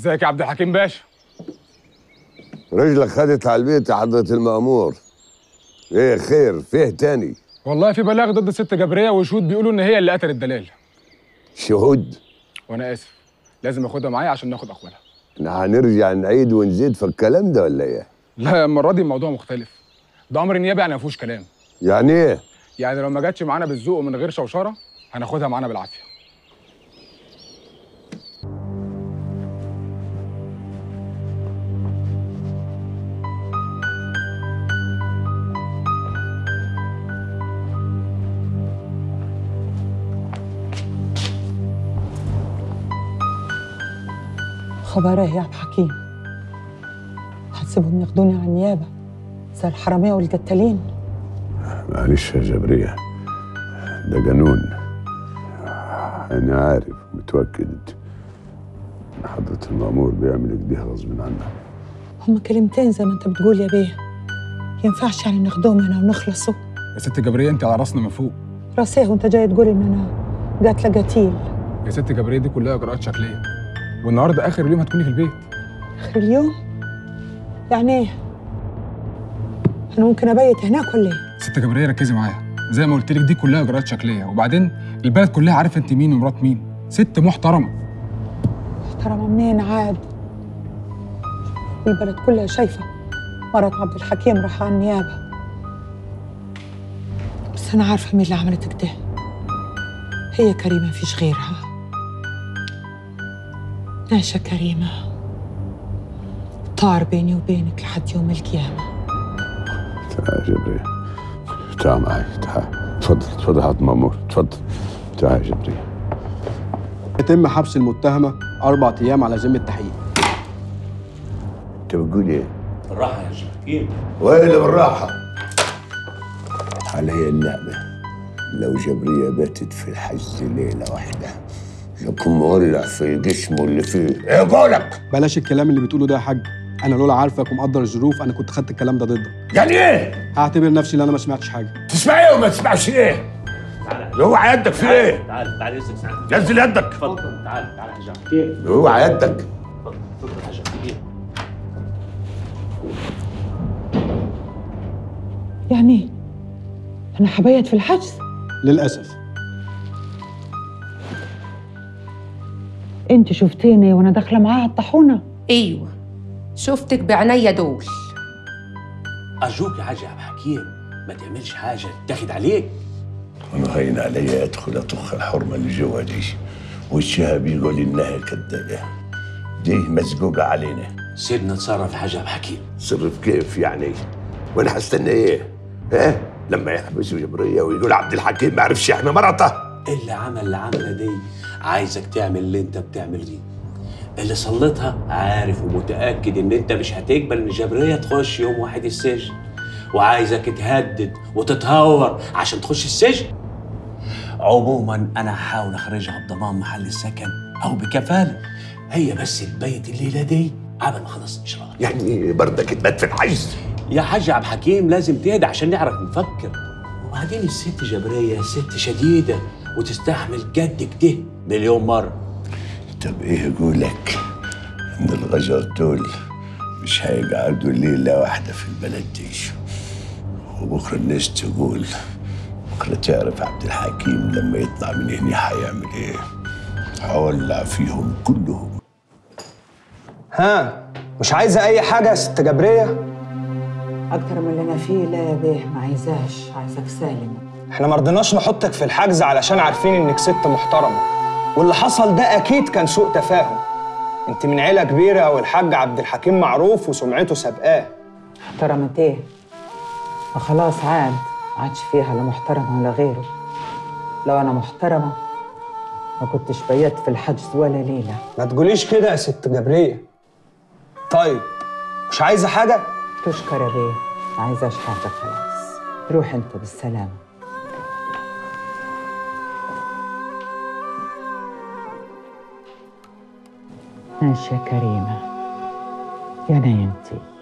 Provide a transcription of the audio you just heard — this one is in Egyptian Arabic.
ازيك يا عبد الحكيم باشا رجلك خدت على البيت يا حضرة المأمور ايه خير فيه تاني والله في بلاغ ضد الست جبريه وشهود بيقولوا ان هي اللي قتلت دلال شهود وانا اسف لازم اخدها معايا عشان ناخد اقوالها احنا هنرجع نعيد ونزيد في الكلام ده ولا ايه لا المره دي الموضوع مختلف ده امر نيابي يعني ما فيهوش كلام يعني ايه يعني لو ما جاتش معانا بالذوق ومن غير شوشره هناخدها معانا بالعافيه خبر ايه يا عبد الحكيم هتسيبهم ياخدوني على النيابه زي الحراميه والقتالين معلش يا جبرية ده جنون أنا عارف متوكد إن حضرة المأمور بيعمل كده غصب عنه هما كلمتين زي ما انت بتقول يا بيه ينفعش يعني ناخدهم هنا ونخلصوا يا ست جبريه انت على راسنا من فوق راسيه وانت جاي تقول ان انا قاتله قتيل يا ست جبريه دي كلها اجراءات شكليه والنهارده اخر اليوم هتكوني في البيت اخر اليوم يعني ايه انا ممكن ابيت هناك ولا ايه ست جبريه ركزي معايا زي ما قلت لك دي كلها اجراءات شكليه وبعدين البلد كلها عارفه انت مين ومرات مين ست محترمه محترمه منين عاد البلد كلها شايفه مرات عبد الحكيم راح على النيابه بس انا عارفه مين اللي عملت كده هي كريمه مفيش غيرها ماشي يا كريمه طار بيني وبينك لحد يوم القيامه تعال يا جبرية تعال معي تعال اتفضل اتفضل يا حضرة المأمور اتفضل تعال يا جبرية يتم حبس المتهمة أربع أيام على ذمة تحقيق أنت بتقول إيه؟ بالراحه يا شيخ حكيم وين بالراحة علي النعمة لو جبرية باتت في الحج ليلة واحدة لكم مولع في جسمه اللي فيه ايه قولك بلاش الكلام اللي بتقوله ده يا حاج أنا لولا عارفك ومقدر الظروف أنا كنت خدت الكلام ده ضدك يعني ايه هعتبر نفسي اللي أنا ما سمعتش حاجة تسمع ايه وما تسمعش ايه اوعى يدك في ايه تعال تعال يوسف سعد نزل يدك اتفضل تعال تعال يا حاج عبد الحكيم اوعى يدك اتفضل اتفضل يا حاج عبد الحكيم يعني ايه انا حبيت في الحجز للأسف انت شفتيني وانا داخله معاها الطاحونه ايوه شفتك بعينيا دول ارجوك يا حاج عبد الحكيم ما تعملش حاجه تاخد عليك انا هين علي ادخل اطخ الحرمه اللي جوا دي وشها بيقول انها كدابه دي مزقوقه علينا سيبنا نتصرف يا حاج عبد الحكيم صرف كيف يعني وانا هستنى ايه ها لما يحبسوا جبريه ويقول عبد الحكيم ما عرفش يحمي مرته اللي عمل اللي عمله دي عايزك تعمل اللي انت بتعمل دي اللي صلتها عارف ومتاكد ان انت مش هتقبل ان جبريه تخش يوم واحد السجن وعايزك تهدد وتتهور عشان تخش السجن عموما انا هحاول اخرجها بضمان محل السكن او بكفاله هي بس تبيت الليله دي قبل ما خلص الاجراء يعني برضك تبات في الحجز يا حاج عبد الحكيم لازم تهدى عشان نعرف نفكر وبعدين الست جبرية ست شديدة وتستحمل جد كده مليون مرة طب ايه يقولك ان الغجر دول مش هيقعدوا ليله واحده في البلد دي وبكره الناس تقول بكره تعرف عبد الحكيم لما يطلع من هنا هيعمل ايه هولع فيهم كلهم ها مش عايزه اي حاجه يا ست جبريه اكتر من اللي انا فيه لا يا بيه ما عايزاش عايزك سالم احنا ما رضيناش نحطك في الحجز علشان عارفين انك ست محترمه واللي حصل ده اكيد كان سوء تفاهم انت من عيله كبيره والحاج عبد الحكيم معروف وسمعته سابقاه احترمت ايه وخلاص عاد عادش فيها لا محترمه ولا غيره لو انا محترمه ما كنتش بيت في الحجز ولا ليله ما تقوليش كده يا ست جبريه طيب مش عايزه حاجه تشكر يا بيه ما عايزاش حاجه خلاص روح انت بالسلامه ماشي يا كريمه يا نيمتي